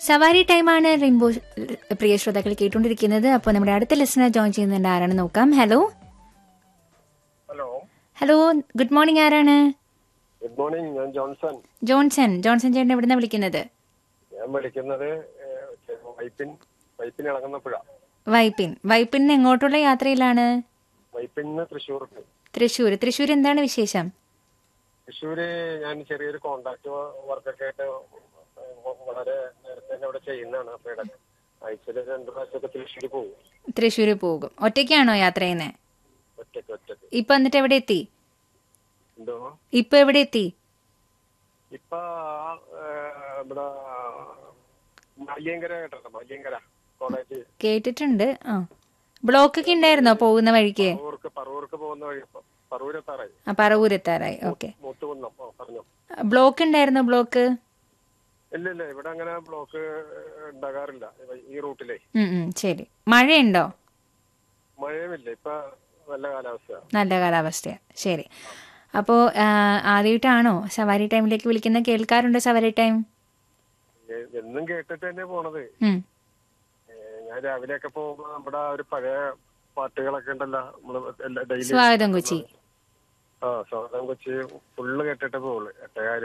സവാരി ടൈമാണ് റെയിൻബോ പ്രിയ ശ്രോതാക്കൾ കേട്ടുകൊണ്ടിരിക്കുന്നത് അപ്പോൾ നമ്മുടെ അടുത്ത ലിസണർ ജോയിൻ ചെയ്യുന്നുണ്ട് ആരാണ് നോക്കാം hello hello hello good morning ആരാണ് ഗുഡ് മോർണിംഗ് ഞാൻ ജോൺസൺ ജോൺസൺ ജോൺസൺ ചേട്ടൻ എവിടുന്ന വിളിക്കുന്നത് ഞാൻ വിളിക്കുന്നത് ഏഹ്, വൈപ്പിൻ വൈപ്പിൻ ഇളകുന്നപ്പുഴ വൈപ്പിൻ വൈപ്പിന് എങ്ങോട്ടുള്ള യാത്രയിലാണ് വൈപ്പിന്ന് തൃശ്ശൂർക്ക് തൃശ്ശൂർ തൃശ്ശൂർ എന്താണ് വിശേഷം തൃശ്ശൂര് ഞാൻ ചെറിയൊരു കോണ്ടാക്ട് വർക്കൊക്കെ ആയിട്ട് ഏഹ്, വളരെ നേരത്തെ തന്നെ ഇവിടെ ചെയ്യുന്നതാണ് അപ്പൊ ഇടയ്ക്ക് ആഴ്ചയിൽ രണ്ടു പ്രാവശ്യമൊക്കെ തൃശ്ശൂര് പോകും തൃശ്ശൂർ പോകും ഒറ്റയ്ക്കാണോ യാത്ര ചെയ്യുന്നത് ഒറ്റയ്ക്ക് ഒറ്റയ്ക്ക് ഇപ്പൊ എന്നിട്ട് എവിടെ എത്തി എന്തോ ഇപ്പൊ എവിടെ എത്തി ഇപ്പൊ ഏഹ്, ഇവിടെ മല്യങ്കര കേട്ടോ മല്യങ്കര കോളേജ് കേട്ടിട്ടുണ്ട് ആ ബ്ലോക്ക് ഒക്കെ ഉണ്ടായിരുന്നോ പോകുന്ന വഴിക്ക് പറവൂർക്ക് പറവൂർക്ക് പോകുന്ന വഴി പറവൂരെത്താറായി ആ പറവൂരെത്താറായി ഓക്കെ മൂത്തുകുന്നം ഓ പറഞ്ഞു ബ്ലോക്ക് ഉണ്ടായിരുന്നോ ബ്ലോക്ക് ഇല്ല ഇല്ല ഇവിടെ അങ്ങനെ ബ്ലോക്ക് ഉണ്ടാകാറില്ല ഈ റൂട്ടിലെ ഉം, ഉം, ശരി മഴയുണ്ടോ മഴയുമില്ല ഇപ്പൊ നല്ല കാലാവസ്ഥ നല്ല കാലാവസ്ഥയാ ശരി അപ്പോൾ ആദ്യമായിട്ടാണോ സവാരി ടൈമിലേക്ക് വിളിക്കുന്ന കേൾക്കാറുണ്ടോ സവാരി ടൈം എ- എന്നും കേട്ടിട്ട് തന്നെ പോണത് ഉം. ഏ, ഞാൻ രാവിലെയൊക്കെ പോകുമ്പോ നമ്മുടെ ആ ഒരു പഴയ പാട്ടുകളൊക്കെ ഉണ്ടല്ലോ നമ്മള് ഡെയിലി സ്വാഗതം കൊച്ചി ആ സ്വാഗതം കൊച്ചി ഫുള്ള് കേട്ടിട്ട് പോകുള്ളു എട്ടേ